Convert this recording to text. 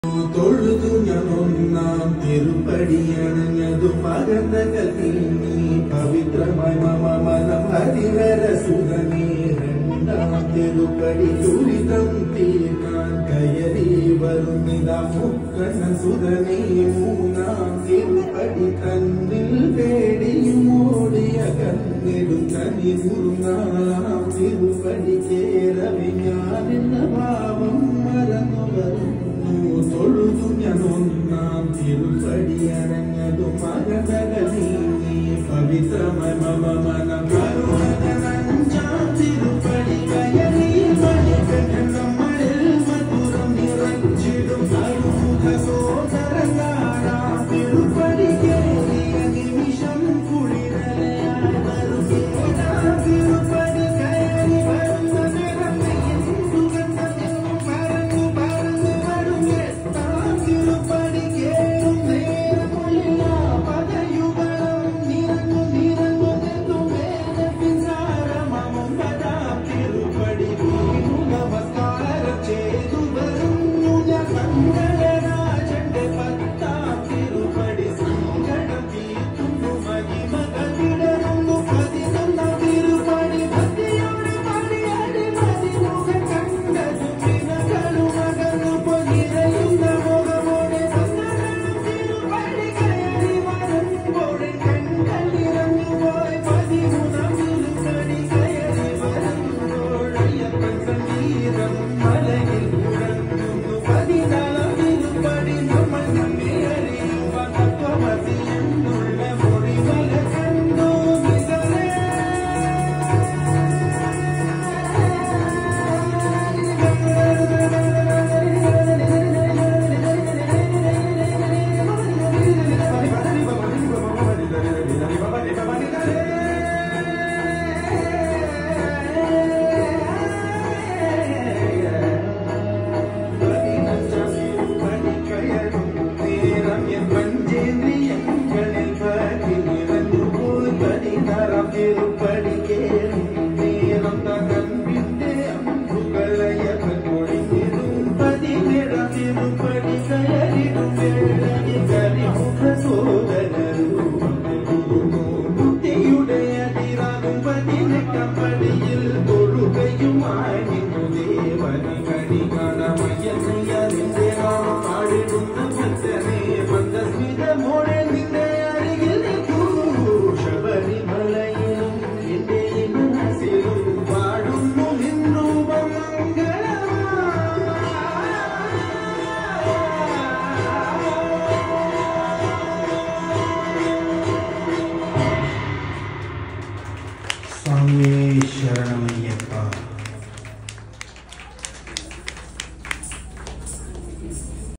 തൊഴുതു ഞാൻ ഒന്നാം തിരുപ്പടിയണഞ്ഞതു മകന്തകൾ നീ പവിത്രമായി മമ മനം ഹരിഹര സുഖനീ രണ്ടാം തിരുപ്പടി ദുരിതം തീർക്കാൻ കയറി വരുന്നിത മുക്കണ്ണ സുധനീ മൂന്നാം തിരുപ്പടി തന്നിൽ പേടിയും ഓടിയ കണ്ണിടും കനി മുറുനാം തിരുപ്പടി ചേരവി ഞാനെന്ന ഭാവം മറന്നു വരുന്നു തൊഴുതു ഞാൻ ഒന്നാം തിരുപ്പടി അനങ്ങതു മകതകളി പവിത്രമയ മമ മനം കരുണകനഞ്ചാം തിരുപ്പടി കയറി മണികണ്ഠൻ നമ്മളിൽ മധുരം നിറച്ചിടും അരുമുഖ സോദരനാടാം തിരുപ്പടി കേറിയ നിമിഷം കുളിരലയായി വരുകേടാം തിരുപ്പടി കയറി വരുന്ന നിറമയിൽ സുഗന്ധമെന്നും പരന്നു പരന്നു വരും എത്താം തിരുപ്പടി കേറും നേരമൊഴില്ല പദയുഗളം നിറഞ്ഞു നിറഞ്ഞു നിന്നു മേലെ പിൻസാരമമും വരാം തിരുപ്പടി വീണു നമസ്കാരം ചെയ്തു വരുന്നു ഞാൻ മംഗളരാജന്റെ പത്താം തിരുപ്പടി സങ്കടം തീർക്കുന്നു മഹിമകൾ വിടരുന്നു പതിനൊന്നാം തിരുപ്പടി ഭക്തിയോടെ പടിയടി മതിമുഖം കണ്ടതു പിണകളും അകന്നു പൊന്നിരയുന്ന മുഖമോടെ സങ്കടം തിരുപ്പടി കയറി വരുമ്പോൾ കണ്ണൽ നിറഞ്ഞു പോയി പതിമൂന്നാം തിരുപ്പടി കയറി വരുമ്പോൾ അയ്യപ്പൻ സംഗീതം മലയിൽ മുഴങ്ങുന്നു പതിനാലാം തിരുപ്പടി നമ്മൾ നമ്മെ അറിയുക തത്വമസി എന്നുള്ള മൊഴിമല കണ്ടു മിസലേ திருப்படி கேளும் நேரம் தகன்பிന്റെ അമ്പുകളയവൻ ഒളിഞ്ഞിടും പതിനിടം തിരുപ്പടി കയറിടും വേളനി കരിമുഖ സോദരൂപം ബുദ്ധിയുടെ അതിരാകും പതിനെട്ടാം പടിയിൽ തൊഴുകയുമായി നിന്നു ദേവനി കണി കാണമയറിന്റെ നാം പാടിടുന്ന ഭക്തനെ മന്ദസ്മിതമോടെ നിന്റെ അരികിൽ നിൽക്കൂ ശബരിമലയിലും എന്റെ മനസ്സിലും പാടുന്നു നിന്നൂപം സ്വാമിയേ ശരണമയ്യപ്പ